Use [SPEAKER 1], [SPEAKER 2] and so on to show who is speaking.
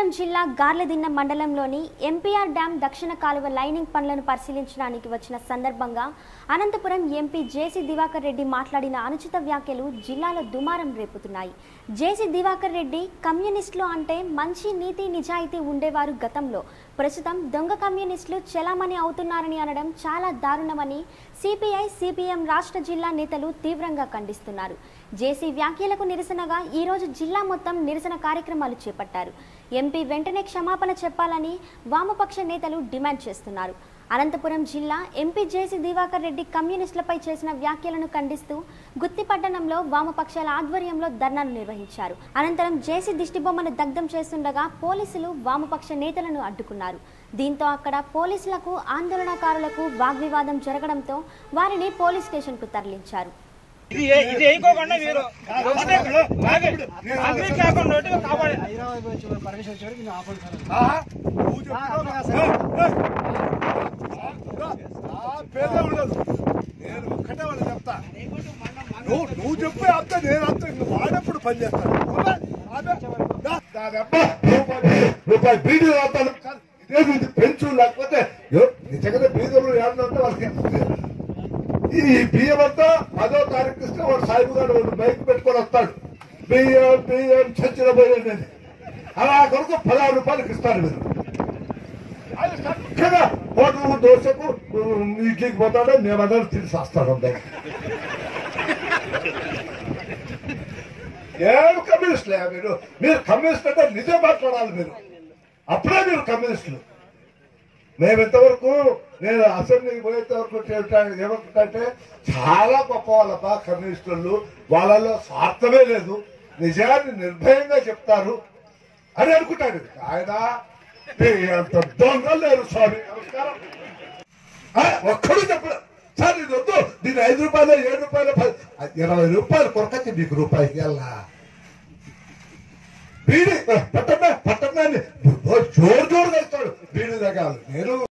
[SPEAKER 1] అనంతపురం జిల్లా గార్లదిన్న మండలంలోని MPR dam దక్షిణ కాలువ లైనింగ్ పనులను పరిశీలించడానికి వచ్చిన సందర్భంగా అనంతపురం ఎంపీ జేసీ దివాకర్ రెడ్డి మాట్లాడిన అనుచిత వ్యాఖ్యలు జిల్లాలో దుమారం రేపుతున్నాయి జేసీ దివాకర్ రెడ్డి కమ్యూనిస్టులు అంటే మంచి నీతి నిజాయితీ ఉండేవారు గతంలో ప్రస్తుతం దొంగ కమ్యూనిస్టులు చెలామణి అవుతున్నారని అనడం చాలా దారుణమని సిపిఐ సిపిఎం రాష్ట్ర జిల్లా నేతలు తీవ్రంగా ఖండిస్తున్నారు జేసీ వ్యాఖ్యలకు నిరసనగా ఈరోజు జిల్లా మొత్తం నిరసన కార్యక్రమాలు చేపట్టారు ఎంపీ వెంటనే క్షమాపణ చెప్పాలని వామపక్ష నేతలు డిమాండ్ చేస్తున్నారు అనంతపురం జిల్లా ఎంపీ జేసీ దివాకర్ రెడ్డి కమ్యూనిస్టులపై చేసిన వ్యాఖ్యలను ఖండిస్తూ గుత్తి పట్టణంలో వామపక్షాల ఆధ్వర్యంలో ధర్నాలు నిర్వహించారు అనంతరం జేసీ దిష్టిబొమ్మను దగ్ధం చేస్తుండగా పోలీసులు వామపక్ష నేతలను అడ్డుకున్నారు దీంతో అక్కడ పోలీసులకు ఆందోళనకారులకు వాగ్వివాదం జరగడంతో వారిని పోలీస్ స్టేషన్కు తరలించారు
[SPEAKER 2] ఇది ఏ- ఇది వేయకోకుండా మీరు అగ్ని కాకుండా ఒకటి కాపాడే
[SPEAKER 3] హైదరాబాద్ పోయి వచ్చి పర్మిషన్ వచ్చే వరకు నేను ఆపను సార్
[SPEAKER 4] నువ్వు పేద ఉండదు నేను ఒక్కటే వాళ్ళు చెప్తా నువ్వు నువ్వు చెప్పే అంత నేను అంత ఇంక వాడప్పుడు పని చేస్తాను అబ్బా, అబ్బా, దా, దాని అబ్బా, రూపాయి- రూపాయి బీడీ రాస్తాను సార్, ఇదే ఇది పెంచు లేకపోతే ఎవ- నిజంగానే బీదలు ఏమన్నంటే వాళ్ళకి ఈ బియ్యం అంతా పదో తారీఖు ఇస్తే వాడు సాయిబు గారు వాడు బైక్ పెట్టుకొని వస్తాడు బియ్యం బియ్యం చచ్చిన బియ్యం అని అలా కొరకు పదహారు రూపాయలకి ఇస్తారు మీరు అది చక్కగా హోటల్ దోశకు ఉమ్, ఇడ్లీకి పోతాడు మేమందరం తిరిగి వస్తాడు అందరం ఏం కమ్యూనిస్టులే మీరు మీరు కమ్యూనిస్ట్ అంటే నిజం మాట్లాడాలి మీరు అప్పుడే మీరు కమ్యూనిస్టులు మేము ఇంతవరకు నేను అసెంబ్లీకి పోయేంత వరకు ఏమనుకుంటే చాలా గొప్ప వాళ్ళపా కమ్యూనిస్టులు వాళ్ళలో స్వార్థమే లేదు నిజాన్ని నిర్భయంగా చెప్తారు అని అనుకుంటాడు ఆయన మీ అంత దొంగలు లేరు స్వామి నమస్కారం ఆ, ఒక్కడు చెప్పడు సార్ ఇది వద్దు దీని ఐదు రూపాయలు ఏడు రూపాయలు పది ఇరవై రూపాయలు కొరకచ్చి మీకు రూపాయికి వెళ్ళా బీడి పెట్ట